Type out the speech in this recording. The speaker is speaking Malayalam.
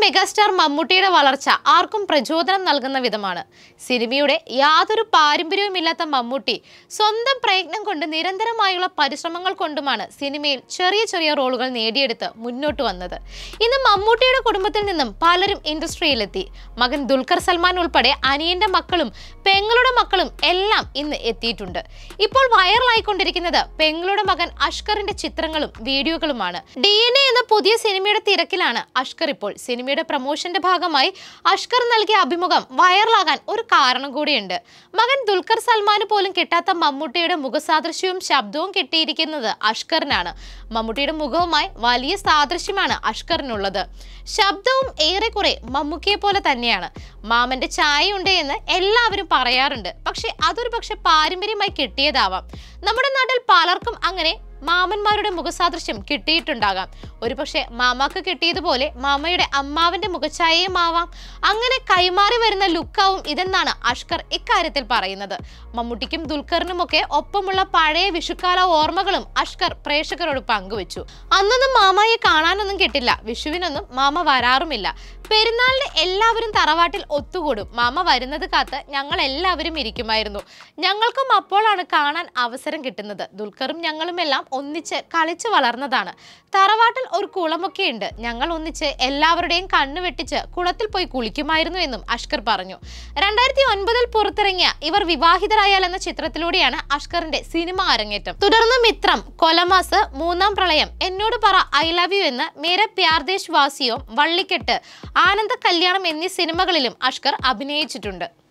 മെഗാസ്റ്റാർ മമ്മൂട്ടിയുടെ വളർച്ച ആർക്കും പ്രചോദനം നൽകുന്ന വിധമാണ് സിനിമയുടെ യാതൊരു പാരമ്പര്യവുമില്ലാത്ത മമ്മൂട്ടി സ്വന്തം പ്രയത്നം കൊണ്ട് നിരന്തരമായുള്ള പരിശ്രമങ്ങൾ കൊണ്ടുമാണ് സിനിമയിൽ ചെറിയ ചെറിയ റോളുകൾ നേടിയെടുത്ത് മുന്നോട്ട് വന്നത് ഇന്ന് മമ്മൂട്ടിയുടെ കുടുംബത്തിൽ നിന്നും പലരും ഇൻഡസ്ട്രിയിലെത്തി മകൻ ദുൽഖർ സൽമാൻ ഉൾപ്പെടെ അനിയന്റെ മക്കളും പെങ്ങളുടെ മക്കളും എല്ലാം ഇന്ന് എത്തിയിട്ടുണ്ട് ഇപ്പോൾ വൈറലായിക്കൊണ്ടിരിക്കുന്നത് പെങ്ങളുടെ മകൻ അഷ്കറിന്റെ ചിത്രങ്ങളും വീഡിയോകളുമാണ് ഡി എൻ എ എന്ന പുതിയ സിനിമയുടെ തിരക്കിലാണ് അഷ്കർ ഇപ്പോൾ സിനിമയുടെ പ്രൊമോഷന്റെ ഭാഗമായി അഷ്കർ നൽകിയ അഭിമുഖം വൈറലാകാൻ ഒരു കാരണം കൂടിയുണ്ട് മകൻ ദുൽഖർ സൽമാന് പോലും കിട്ടാത്ത മമ്മൂട്ടിയുടെ മുഖസാദൃശ്യവും ശബ്ദവും കിട്ടിയിരിക്കുന്നത് അഷ്കറിനാണ് മമ്മൂട്ടിയുടെ മുഖവുമായി വലിയ സാദൃശ്യമാണ് അഷ്കറിനുള്ളത് ശബ്ദവും ഏറെക്കുറെ മമ്മൂക്കിയെ പോലെ തന്നെയാണ് മാമന്റെ ചായയുണ്ട് എന്ന് എല്ലാവരും പറയാറുണ്ട് പക്ഷെ അതൊരു പക്ഷെ പാരമ്പര്യമായി കിട്ടിയതാവാം നമ്മുടെ നാട്ടിൽ പലർക്കും അങ്ങനെ മാമന്മാരുടെ മുഖസാദൃശ്യം കിട്ടിയിട്ടുണ്ടാകാം ഒരുപക്ഷെ മാമാക്ക് കിട്ടിയതുപോലെ മാമയുടെ അമ്മാവന്റെ മുഖഛായയും ആവാം അങ്ങനെ കൈമാറി വരുന്ന ലുക്കാവും ഇതെന്നാണ് അഷ്കർ ഇക്കാര്യത്തിൽ പറയുന്നത് മമ്മൂട്ടിക്കും ദുൽഖറിനുമൊക്കെ ഒപ്പമുള്ള പഴയ വിഷുക്കാല ഓർമ്മകളും അഷ്കർ പ്രേക്ഷകരോട് പങ്കുവച്ചു അന്നൊന്നും മാമയെ കാണാനൊന്നും കിട്ടില്ല വിഷുവിനൊന്നും മാമ വരാറുമില്ല പെരുന്നാളിന് എല്ലാവരും തറവാട്ടിൽ ഒത്തുകൂടും മാമ വരുന്നത് കാത്ത് ഞങ്ങൾ എല്ലാവരും ഇരിക്കുമായിരുന്നു ഞങ്ങൾക്കും അപ്പോഴാണ് കാണാൻ അവസരം കിട്ടുന്നത് ദുൽഖറും ഞങ്ങളും എല്ലാം ഒന്നിച്ച് കളിച്ച് വളർന്നതാണ് തറവാട്ടിൽ ഒരു കുളമൊക്കെ ഉണ്ട് ഞങ്ങൾ ഒന്നിച്ച് എല്ലാവരുടെയും കണ്ണു വെട്ടിച്ച് കുളത്തിൽ പോയി കുളിക്കുമായിരുന്നു എന്നും അഷ്കർ പറഞ്ഞു രണ്ടായിരത്തി ഒൻപതിൽ പുറത്തിറങ്ങിയ ഇവർ വിവാഹിതരായാൽ എന്ന ചിത്രത്തിലൂടെയാണ് അഷ്കറിന്റെ സിനിമ അരങ്ങേറ്റം തുടർന്ന് മിത്രം കൊലമാസ് മൂന്നാം പ്രളയം എന്നോട് പറ ഐ ലവ് യു എന്ന് മേരെ പ്യാർദേശ് വാസിയോ വള്ളിക്കെട്ട് ആനന്ദ കല്യാണം എന്നീ സിനിമകളിലും അഷ്കർ അഭിനയിച്ചിട്ടുണ്ട്